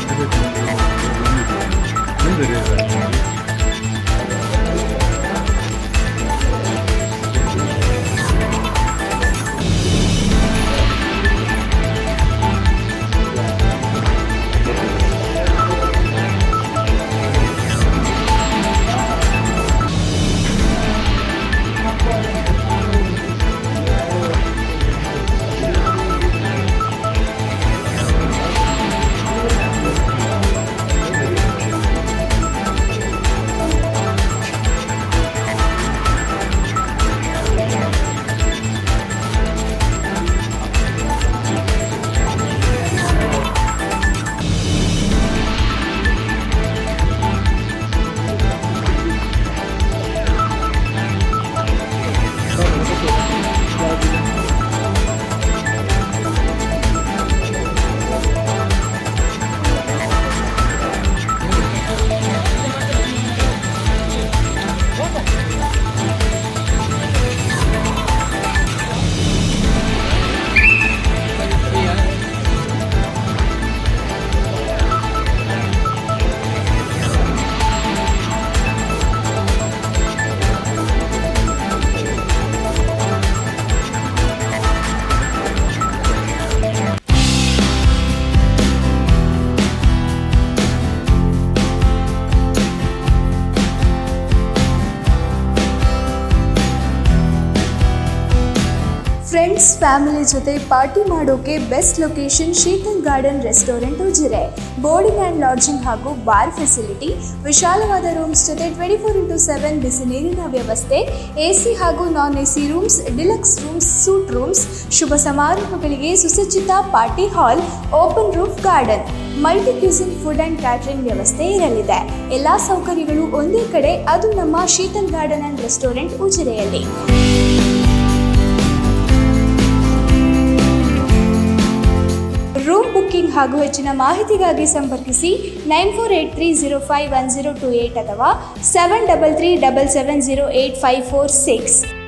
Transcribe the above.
friends family ಜೊತೆ party ಮಾಡೋಕೆ best location Sheetal garden restaurant Ujire boarding and lodging ಹಾಗೂ bar facility ವಿಶಾಲವಾದ ರೂಮ್ಸ್ ಜೊತೆ ಟ್ವೆಂಟಿ ಫೋರ್ ಇಂಟು ಸೆವೆನ್ ಬಿಸಿ ನೀರಿನ ವ್ಯವಸ್ಥೆ ಎ ಸಿ ಹಾಗೂ non A C rooms deluxe rooms suite rooms ಶುಭ ಸಮಾರಂಭಗಳಿಗೆ ಸುಸಜ್ಜಿತ party hall open roof garden multi cuisine food and catering ವ್ಯವಸ್ಥೆ ಇರಲಿದೆ ಎಲ್ಲ ಸೌಕರ್ಯಗಳು ಒಂದೇ ಕಡೆ ಅದು ನಮ್ಮ ಶೀತಲ್ ಗಾರ್ಡನ್ ಆ್ಯಂಡ್ ರೆಸ್ಟೋರೆಂಟ್ ಉಜಿರೆಯಲ್ಲಿ ರೂಮ್ ಬುಕ್ಕಿಂಗ್ ಹಾಗೂ ಹೆಚ್ಚಿನ ಮಾಹಿತಿಗಾಗಿ ಸಂಪರ್ಕಿಸಿ nine four eight three zero five one zero two eight ಅಥವಾ seven double three double seven zero eight five four six